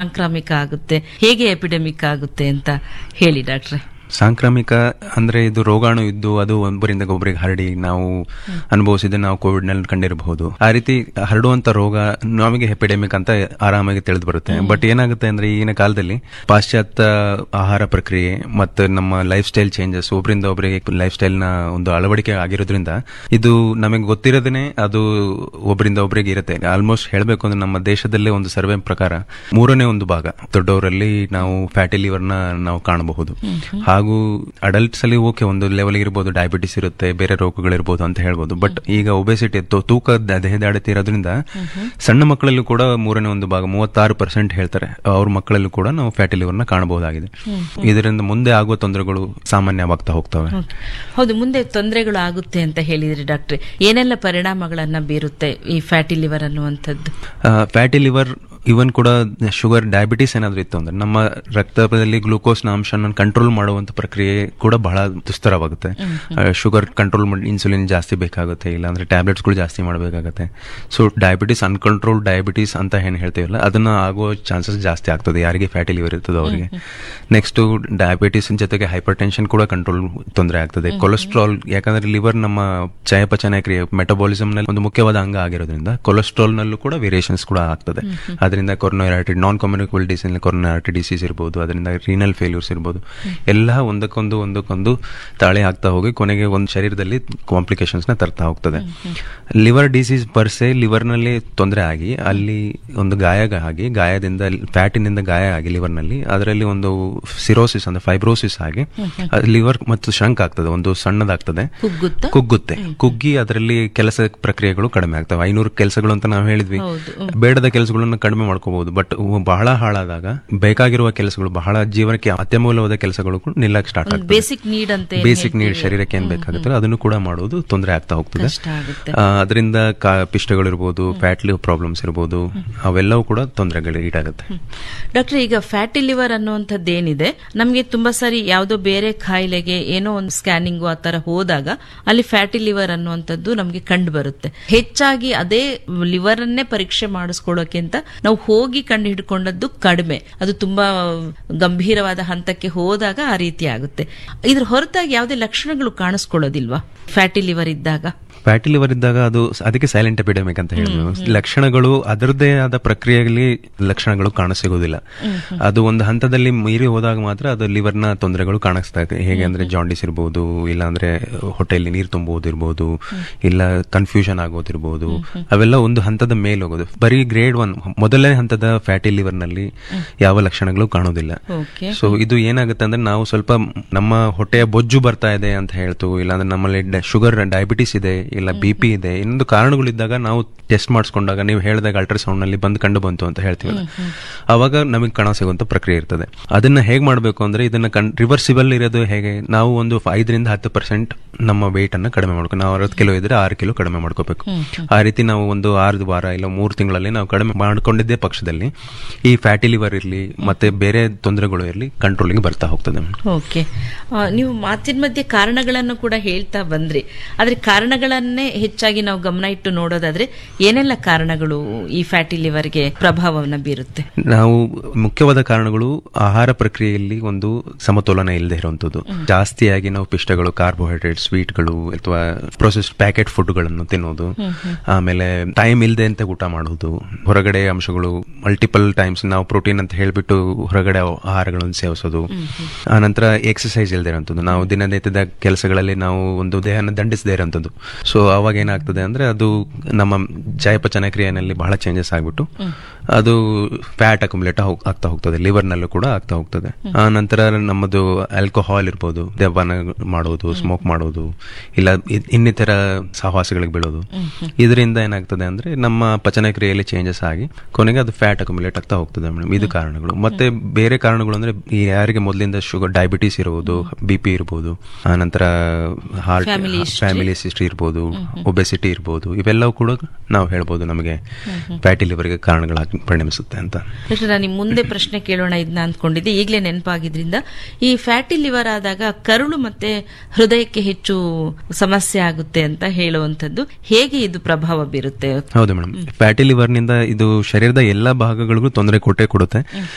ಸಾಂಕ್ರಾಮಿಕ ಆಗುತ್ತೆ ಹೇಗೆ ಎಪಿಡೆಮಿಕ್ ಆಗುತ್ತೆ ಅಂತ ಹೇಳಿ ಡಾಕ್ಟ್ರೆ ಸಾಂಕ್ರಾಮಿಕ ಅಂದ್ರೆ ಇದು ರೋಗಾಣು ಇದ್ದು ಅದು ಒಬ್ಬರಿಂದ ಒಬ್ಬರಿಗೆ ಹರಡಿ ನಾವು ಅನುಭವಿಸಿದ ನಾವು ಕೋವಿಡ್ ನಲ್ಲಿ ಕಂಡಿರಬಹುದು ಆ ರೀತಿ ಹರಡುವಂತ ರೋಗ ನಮಗೆ ಹೆಪಿಡೆಮಿಕ್ ಅಂತ ಆರಾಮಾಗಿ ತಿಳಿದು ಬರುತ್ತೆ ಬಟ್ ಏನಾಗುತ್ತೆ ಅಂದ್ರೆ ಈಗಿನ ಕಾಲದಲ್ಲಿ ಪಾಶ್ಚಾತ್ಯ ಆಹಾರ ಪ್ರಕ್ರಿಯೆ ಮತ್ತು ನಮ್ಮ ಲೈಫ್ ಸ್ಟೈಲ್ ಚೇಂಜಸ್ ಒಬ್ಬರಿಂದ ಒಬ್ಬರಿಗೆ ಲೈಫ್ ಸ್ಟೈಲ್ ನ ಒಂದು ಅಳವಡಿಕೆ ಆಗಿರೋದ್ರಿಂದ ಇದು ನಮಗೆ ಗೊತ್ತಿರೋದೇ ಅದು ಒಬ್ಬರಿಂದ ಒಬ್ಬರಿಗೆ ಇರುತ್ತೆ ಆಲ್ಮೋಸ್ಟ್ ಹೇಳಬೇಕು ಅಂದ್ರೆ ನಮ್ಮ ದೇಶದಲ್ಲೇ ಒಂದು ಸರ್ವೆ ಪ್ರಕಾರ ಮೂರನೇ ಒಂದು ಭಾಗ ದೊಡ್ಡವರಲ್ಲಿ ನಾವು ಫ್ಯಾಟಿ ಲಿವರ್ ನ ನಾವು ಕಾಣಬಹುದು ಹಾಗೂ ಅಡಲ್ಟ್ಸ್ ಅಲ್ಲಿ ಓಕೆ ಒಂದು ಲೆವೆಲ್ ಇರ್ಬೋದು ಡಯಾಬಿಟಿಸ್ ಇರುತ್ತೆ ಬೇರೆ ರೋಗಗಳಿರ್ಬೋದು ಅಂತ ಹೇಳ್ಬೋದು ಬಟ್ ಈಗ ಒಬೆಸಿಟಿ ತೂಕ ದ- ದೇಹದಾಢ್ಯತೆ ಇರೋದ್ರಿಂದ ಸಣ್ಣ ಮಕ್ಕಳಲ್ಲೂ ಕೂಡ ಮೂರನೇ ಒಂದು ಭಾಗ ಮೂವತ್ತಾರು ಪರ್ಸೆಂಟ್ ಹೇಳ್ತಾರೆ ಅವ್ರ ಮಕ್ಕಳಲ್ಲೂ ಕೂಡ ನಾವು ಫ್ಯಾಟಿ ಲಿವರ್ ನ ಕಾಣಬಹುದಾಗಿದೆ ಇದರಿಂದ ಮುಂದೆ ಆಗುವ ತೊಂದರೆಗಳು ಸಾಮಾನ್ಯವಾಗ್ತಾ ಹೋಗ್ತವೆ ಓಕೆ. ಹೌದು ಮುಂದೆ ತೊಂದರೆಗಳು ಆಗುತ್ತೆ ಅಂತ ಹೇಳಿದ್ರಿ ಡಾಕ್ಟ್ರೆ ಏನೆಲ್ಲ ಪರಿಣಾಮಗಳನ್ನ ಬೀರುತ್ತೆ ಈ ಫ್ಯಾಟಿ ಲಿವರ್ ಅನ್ನುವಂಥದ್ದು ಫ್ಯಾಟಿ ಲಿವರ್ ಇವನ್ ಕೂಡ ಶುಗರ್ ಡಯಾಬಿಟಿಸ್ ಏನಾದ್ರೂ ಇತ್ತು ಅಂದ್ರೆ ನಮ್ಮ ರಕ್ತದಲ್ಲಿ ಗ್ಲೂಕೋಸ್ನ ಅಂಶನ ಕಂಟ್ರೋಲ್ ಮಾಡುವಂತ ಪ್ರಕ್ರಿಯೆ ಕೂಡ ಬಹಳ ದುಸ್ತರವಾಗುತ್ತೆ ಶುಗರ್ ಕಂಟ್ರೋಲ್ ಮಾಡಿ ಇನ್ಸುಲಿನ್ ಜಾಸ್ತಿ ಬೇಕಾಗುತ್ತೆ ಇಲ್ಲಾಂದ್ರೆ ಟ್ಯಾಬ್ಲೆಟ್ಸ್ಗಳು ಜಾಸ್ತಿ ಮಾಡಬೇಕಾಗುತ್ತೆ ಸೊ ಡಯಾಬಿಟಿಸ್ ಅನ್ಕಂಟ್ರೋಲ್ ಡಯಾಬಿಟಿಸ್ ಅಂತ ಏನ್ ಹೇಳ್ತೀವಲ್ಲ ಅದನ್ನ ಆಗುವ ಚಾನ್ಸಸ್ ಜಾಸ್ತಿ ಆಗ್ತದೆ ಯಾರಿಗೆ ಫ್ಯಾಟಿ ಲಿವರ್ ಇರ್ತದೆ ಅವರಿಗೆ ನೆಕ್ಸ್ಟ್ ಡಯಾಬಿಟಿಸ್ ಜೊತೆಗೆ ಹೈಪರ್ ಟೆನ್ಷನ್ ಕೂಡ ಕಂಟ್ರೋಲ್ ತೊಂದರೆ ಆಗ್ತದೆ ಕೊಲೆಸ್ಟ್ರಾಲ್ ಯಾಕಂದ್ರೆ ಲಿವರ್ ನಮ್ಮ ಚಯಾಪಚಯ ಕ್ರಿಯೆ ಮೆಟಬಾಲಿಸಮ್ ನಲ್ಲಿ ಒಂದು ಮುಖ್ಯವಾದ ಅಂಗ ಆಗಿರೋದ್ರಿಂದ ಕೊಲೆಸ್ಟ್ರಾಲ್ ನಲ್ಲೂ ಕೂಡ ವೇರಿಯೇಷನ್ಸ್ ಕೂಡ ಆಗ್ತದೆ ಅದರಿಂದ coronary artery non communicable disease coronary artery disease ಇರ್ಬೋದು ಅದರಿಂದ ರೀನಲ್ ಫೇಲ್ಯೂರ್ಸ್ ಇರ್ಬೋದು ಎಲ್ಲ ಒಂದಕ್ಕೊಂದು ಒಂದಕ್ಕೊಂದು ತಾಳೆ ಆಗ್ತಾ ಹೋಗಿ ಕೊನೆಗೆ ಒಂದು ಶರೀರದಲ್ಲಿ ಕಾಂಪ್ಲಿಕೇಶನ್ಸ್ ನ ತರ್ತಾ ಹೋಗ್ತದೆ ಲಿವರ್ ಡಿಸೀಸ್ ಪರ್ಸೆ ಲಿವರ್ ನಲ್ಲಿ ತೊಂದರೆ ಆಗಿ ಅಲ್ಲಿ ಒಂದು ಗಾಯ ಆಗಿ ಗಾಯದಿಂದ ಫ್ಯಾಟಿನಿಂದ ಗಾಯ ಆಗಿ ಲಿವರ್ ನಲ್ಲಿ ಅದರಲ್ಲಿ ಒಂದು ಸಿರೋಸಿಸ್ ಅಂದ್ರೆ ಫೈಬ್ರೋಸಿಸ್ ಆಗಿ ಲಿವರ್ ಮತ್ತು ಶಂಕ್ ಆಗ್ತದೆ ಒಂದು ಸಣ್ಣದಾಗ್ತದೆ ಕುಗ್ಗುತ್ತಾ ಕುಗ್ಗುತ್ತೆ ಕುಗ್ಗಿ ಅದರಲ್ಲಿ ಕೆಲಸ ಪ್ರಕ್ರಿಯೆಗಳು ಕಡಿಮೆ ಆಗ್ತವೆ ಐನೂರು ಕೆಲಸಗಳು ಅಂತ ನಾವು ಹೇಳಿದ್ವಿ ಹೌದು ಬೇಡದ ಕೆಲಸಗಳನ್ನ ಕಡಿಮೆ ಮಾಡ್ಕೋಬಹುದು ಬಟ್ ಬಹಳ ಹಾಳಾದಾಗ ಬೇಕಾಗಿರುವ ಕೆಲಸಗಳು ಬಹಳ ಜೀವನಕ್ಕೆ ಅತ್ಯಮೂಲ್ಯವಾದ ಕೆಲಸಗಳು ಕೂಡ ನಿಲ್ಲಕ್ಕೆ ಸ್ಟಾರ್ಟ್ ಆಗ್ತದೆ ಬೇಸಿಕ್ ನೀಡ್ ಅಂತ ಏನ್ ಬೇಸಿಕ್ ನೀಡ್ ಹೇಳ್ತೀವಿ. ಶರೀರಕ್ಕೆ ಏನ್ ಬೇಕಾಗುತ್ತೆ ಅದನ್ನು ಕೂಡ ಮಾಡೋದು ತೊಂದರೆ ಆಗ್ತಾ ಹೋಗ್ತದೆ ಕಷ್ಟ ಆಗುತ್ತೆ ಆ, ಅದರಿಂದ ಕಾ- ಪಿಷ್ಟಗಳಿರ್ಬೋದು ಫ್ಯಾಟ್ ಲಿವ್ ಪ್ರಾಬ್ಲಮ್ಸ್ ಇರ್ಬೋದು ಅವೆಲ್ಲವೂ ಕೂಡ ತೊಂದರೆಗಳು ಈಡಾಗುತ್ತೆ ಡಾಕ್ಟರ್ ಈಗ ಫ್ಯಾಟಿ ಲಿವರ್ ಅನ್ನುವಂಥದ್ದು ಏನಿದೆ ನಮಗೆ ತುಂಬಾ ಸಾರಿ ಯಾವುದೋ ಬೇರೆ ಕಾಯಿಲೆಗೆ ಏನೋ ಒಂದು ಸ್ಕ್ಯಾನಿಂಗ್ ಆ ತರ ಹೋದಾಗ ಅಲ್ಲಿ ಫ್ಯಾಟಿ ಲಿವರ್ ಅನ್ನುವಂಥದ್ದು ನಮಗೆ ಕಂಡು ಬರುತ್ತೆ ಹೆಚ್ಚಾಗಿ ಅದೇ ಲಿವರ್ ಅನ್ನೇ ಪರೀಕ್ಷೆ ಮಾಡಿಸ್ಕೊಳ್ಳೋಕ್ಕಿಂತ ನಾವು ಹೋಗಿ ಕಂಡು ಹಿಡ್ಕೊಂಡದ್ದು ಕಡಿಮೆ ಅದು ತುಂಬಾ ಗಂಭೀರವಾದ ಹಂತಕ್ಕೆ ಹೋದಾಗ ಆ ರೀತಿ ಆಗುತ್ತೆ ಇದ್ರ ಹೊರತಾಗಿ ಯಾವುದೇ ಲಕ್ಷಣಗಳು ಕಾಣಿಸ್ಕೊಳ್ಳೋದಿಲ್ವಾ ಫ್ಯಾಟಿ ಲಿವರ್ ಇದ್ದಾಗ ಫ್ಯಾಟಿ ಲಿವರ್ ಇದ್ದಾಗ ಅದು ಅದಕ್ಕೆ ಸೈಲೆಂಟ್ ಎಪಿಡೆಮಿಕ್ ಅಂತ ಹೇಳಿದ್ವಿ ಲಕ್ಷಣಗಳು ಅದರದೇ ಆದ ಪ್ರಕ್ರಿಯೆಯಲ್ಲಿ ಲಕ್ಷಣಗಳು ಕಾಣಸಿಗೋದಿಲ್ಲ ಅದು ಒಂದು ಹಂತದಲ್ಲಿ ಮೀರಿ ಹೋದಾಗ ಮಾತ್ರ ಅದು ಲಿವರ್ನ ತೊಂದರೆಗಳು ಕಾಣಿಸ್ತಾ ಇದೆ ಹೇಗೆ ಅಂದ್ರೆ ಜಾಂಡಿಸ್ ಇರ್ಬೋದು ಇಲ್ಲ ಅಂದ್ರೆ ಹೊಟ್ಟೆಯಲ್ಲಿ ನೀರು ತುಂಬೋದಿರ್ಬೋದು ಇಲ್ಲ ಕನ್ಫ್ಯೂಷನ್ ಆಗೋದಿರ್ಬೋದು ಅವೆಲ್ಲ ಒಂದು ಹಂತದ ಮೇಲೆ ಹೋಗೋದು ಬರೀ ಗ್ರೇಡ್ ಒನ್ ಮೊದಲನೇ ಹಂತದ ಫ್ಯಾಟಿ ಲಿವರ್ ನಲ್ಲಿ ಯಾವ ಲಕ್ಷಣಗಳು ಕಾಣೋದಿಲ್ಲ ಓಕೆ ಸೊ ಇದು ಏನಾಗುತ್ತೆ ಅಂದ್ರೆ ನಾವು ಸ್ವಲ್ಪ ನಮ್ಮ ಹೊಟ್ಟೆಯ ಬೊಜ್ಜು ಬರ್ತಾ ಇದೆ ಅಂತ ಹೇಳ್ತು ಇಲ್ಲಾಂದ್ರೆ ನಮ್ಮಲ್ಲಿ ಶುಗರ್ ಡಯಾಬಿಟಿಸ್ ಇದೆ ಇಲ್ಲ ಬಿ ಪಿ ಇದೆ ಇನ್ನೊಂದು ಕಾರಣಗಳಿದ್ದಾಗ ನಾವು ಟೆಸ್ಟ್ ಮಾಡಿಸ್ಕೊಂಡಾಗ ನೀವು ಹೇಳಿದಾಗ ಅಲ್ಟ್ರಾಸೌಂಡ್ ನಲ್ಲಿ ಬಂದು ಕಂಡು ಬಂತು ಅಂತ ಹೇಳ್ತೀವಲ್ಲ ಅವಾಗ ನಮಗೆ ಕಾಣ ಸಿಗುವಂತ ಪ್ರಕ್ರಿಯೆ ಇರ್ತದೆ ಅದನ್ನ ಹೇಗ್ ಮಾಡಬೇಕು ಅಂದ್ರೆ ಇದನ್ನ ರಿವರ್ಸಿಬಲ್ ಇರೋದು ಹೇಗೆ ನಾವು ಒಂದು ಐದರಿಂದ ಹತ್ತು ಪರ್ಸೆಂಟ್ ನಮ್ಮ weight ಅನ್ನ ಕಡಿಮೆ ಮಾಡ್ಕೊ ನಾವು ಅರವತ್ತು ಕಿಲೋ ಇದ್ರೆ ಆರು ಕಿಲೋ ಕಡಿಮೆ ಮಾಡ್ಕೋಬೇಕು ಆ ರೀತಿ ನಾವು ಒಂದು ಆರು ವಾರ ಇಲ್ಲ ಮೂರು ತಿಂಗಳಲ್ಲಿ ನಾವು ಕಡಿಮೆ ಮಾಡ್ಕೊಂಡಿದ್ದೇ ಪಕ್ಷದಲ್ಲಿ ಈ ಫ್ಯಾಟಿ ಲಿವರ್ ಇರಲಿ ಮತ್ತೆ ಬೇರೆ ತೊಂದರೆಗಳು ಇರಲಿ ಕಂಟ್ರೋಲಿಂಗ್ ಬರ್ತಾ ಹೋಗ್ತದೆ ಓಕೆ ಆ, ನೀವು ಮಾತಿನ ಮಧ್ಯೆ ಕಾರಣಗಳನ್ನು ಕೂಡ ಹೇಳ್ತಾ ಬಂದ್ರಿ ಆದ್ರೆ ಕಾರಣಗಳನ್ನೇ ಹೆಚ್ಚಾಗಿ ನಾವು ಗಮನ ಇಟ್ಟು ನೋಡೋದಾದ್ರೆ ಏನೆಲ್ಲ ಕಾರಣಗಳು ಈ ಫ್ಯಾಟಿ ಲಿವರ್ಗೆ ಪ್ರಭಾವವನ್ನ ಬೀರುತ್ತೆ ನಾವು ಮುಖ್ಯವಾದ ಕಾರಣಗಳು ಆಹಾರ ಪ್ರಕ್ರಿಯೆಯಲ್ಲಿ ಒಂದು ಸಮತೋಲನ ಇಲ್ಲದೆ ಇರುವಂತದ್ದು ಜಾಸ್ತಿಯಾಗಿ ನಾವು ಪಿಷ್ಟಗಳು ಕಾರ್ಬೋಹೈಡ್ರೇಟ್ ಸ್ವೀಟ್ಗಳು ಅಥವಾ ಪ್ರೊಸೆಸ್ಡ್ ಪ್ಯಾಕೆಟ್ ಫುಡ್ಗಳನ್ನು ತಿನ್ನೋದು ಆಮೇಲೆ ಟೈಮ್ ಇಲ್ಲದೆ ಅಂತ ಊಟ ಮಾಡೋದು ಹೊರಗಡೆ ಅಂಶಗಳು ಮಲ್ಟಿಪಲ್ ಟೈಮ್ಸ್ ನಾವು ಪ್ರೋಟೀನ್ ಅಂತ ಹೇಳ್ಬಿಟ್ಟು ಹೊರಗಡೆ ಆಹಾರಗಳನ್ನು ಸೇವಿಸೋದು ಆನಂತರ ಎಕ್ಸಸೈಸ್ ಇಲ್ಲದೆ ಇರೋಂಥದ್ದು ನಾವು ದಿನನಿತ್ಯದ ಕೆಲಸಗಳಲ್ಲಿ ನಾವು ಒಂದು ದೇಹನ ದಂಡಿಸದೇ ಇರೋಂಥದ್ದು ಸೊ ಅವಾಗ ಏನಾಗ್ತದೆ ಅಂದ್ರೆ ಅದು ನಮ್ಮ ಚಯಾಪಚಯ ಕ್ರಿಯೆಯಲ್ಲಿ ಬಹಳ ಚೇಂಜಸ್ ಆಗ್ಬಿಟ್ಟು ಅದು ಫ್ಯಾಟ್ ಅಕ್ಯುಮುಲೇಟ್ ಆಗ್ತಾ ಹೋಗ್ತದೆ ಲಿವರ್ ನಲ್ಲೂ ಕೂಡ ಆಗ್ತಾ ಹೋಗ್ತದೆ ಆ ನಂತರ ನಮ್ಮದು ಆಲ್ಕೋಹಾಲ್ ಇರ್ಬೋದು ದೆವ್ವನ ಮಾಡೋದು ಸ್ಮೋಕ್ ಮಾಡೋದು ಇಲ್ಲ ಇ- ಇನ್ನಿತರ ಸಹವಾಸಗಳಿಗೆ ಬೀಳೋದು ಇದರಿಂದ ಏನಾಗ್ತದೆ ಅಂದ್ರೆ ನಮ್ಮ ಪಚನ ಕ್ರಿಯೆಯಲ್ಲಿ ಚೇಂಜಸ್ ಆಗಿ ಕೊನೆಗೆ ಅದು ಫ್ಯಾಟ್ ಅಕ್ಯುಮುಲೇಟ್ ಆಗ್ತಾ ಹೋಗ್ತದೆ ಮೇಡಮ್ ಇದು ಕಾರಣಗಳು ಮತ್ತೆ ಬೇರೆ ಕಾರಣಗಳು ಅಂದ್ರೆ ಈ ಯಾರಿಗೆ ಮೊದಲಿಂದ ಶುಗರ್ ಡಯಾಬಿಟಿಸ್ ಇರ್ಬೋದು ಬಿ ಪಿ ಇರ್ಬೋದು ಆ ನಂತರ heart Family history. Family history ಇರ್ಬೋದು ಒಬೆಸಿಟಿ ಇರ್ಬೋದು ಇವೆಲ್ಲವೂ ಕೂಡ ನಾವು ಹೇಳ್ಬೋದು ನಮಗೆ ಫ್ಯಾಟಿ ಲಿವರ್ಗೆ ಕಾರಣಗಳಾಗಿ ಪರಿಣಮಿಸುತ್ತೆ ಅಂತ ಡಾಕ್ಟರ್ ನಾನು ನಿಮ್ ಮುಂದೆ ಪ್ರಶ್ನೆ ಕೇಳೋಣ ಇದನ್ನ ಅಂದ್ಕೊಂಡಿದ್ದೆ ಈಗಲೇ ನೆನಪಾಗಿದ್ರಿಂದ ಈ ಫ್ಯಾಟಿ ಲಿವರ್ ಆದಾಗ ಕರುಳು ಮತ್ತೆ ಹೃದಯಕ್ಕೆ ಹೆಚ್ಚು ಸಮಸ್ಯೆ ಆಗುತ್ತೆ ಅಂತ ಹೇಳುವಂತದ್ದು ಹೇಗೆ ಇದು ಪ್ರಭಾವ ಬೀರುತ್ತೆ ಹೌದು ಮೇಡಮ್ ಫ್ಯಾಟಿ ಲಿವರ್ ನಿಂದ ಇದು ಶರೀರದ ಎಲ್ಲಾ ಭಾಗಗಳಿಗೂ ತೊಂದರೆ ಕೊಟ್ಟೇ ಕೊಡುತ್ತೆ